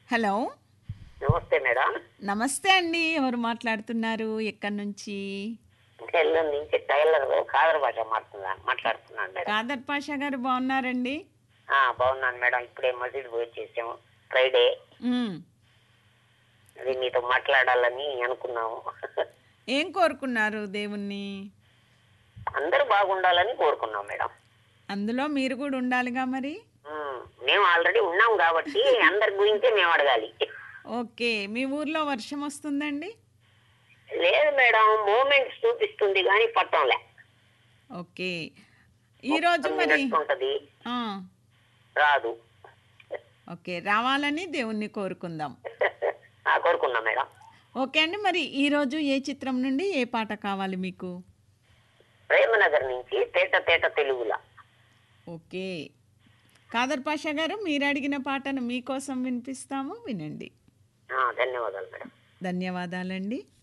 hello నమస్తే madam నమస్తే అండి ఎవరు మాట్లాడుతున్నారు ఎక్కడి నుంచి నెల్లూరు నుంచి టైలర్ కాదర్ భాష మాట్లాడుతున్నాను మాట్లాడుతున్నాను మేడం కాదర్ పాషా గారు బాగున్నారండి ఆ, బాగున్నాను మేడం ఇప్పుడే మసీద్ పోయి చేసాము ఫ్రైడే మ్, అది మీతో మాట్లాడాలని అనుకున్నాము ఏం కోరుకున్నారు దేవుణ్ణి అందరూ బాగుండాలని కోరుకున్నాం మేడం అందులో మీరు కూడా ఉండాలిగా మరి ఉమ్, మేము ఆల్రెడీ ఉన్నాం కాబట్టి అందరి గురించే మేము అడగాలి ఓకే మీ ఊర్లో వర్షం వస్తుందండి లేదు మేడం మూమెంట్స్ చూపిస్తుంది కానీ పట్టంలే ఓకే ఈరోజు మరి ఉంటది ఆ, రాదు ఓకే రావాలని దేవుణ్ణి కోరుకుందాం ఆ, కోరుకున్నాం మేడం ఓకే అండి మరి ఈరోజు ఏ చిత్రం నుండి ఏ పాట కావాలి మీకు ప్రేమనగర్ నుంచి తేట తేట తెలుగులా ఓకే కాదర్ పాషా గారు మీరు అడిగిన పాటను మీకోసం వినిపిస్తాము వినండి ఆ, ధన్యవాదాలు మేడం ధన్యవాదాలండి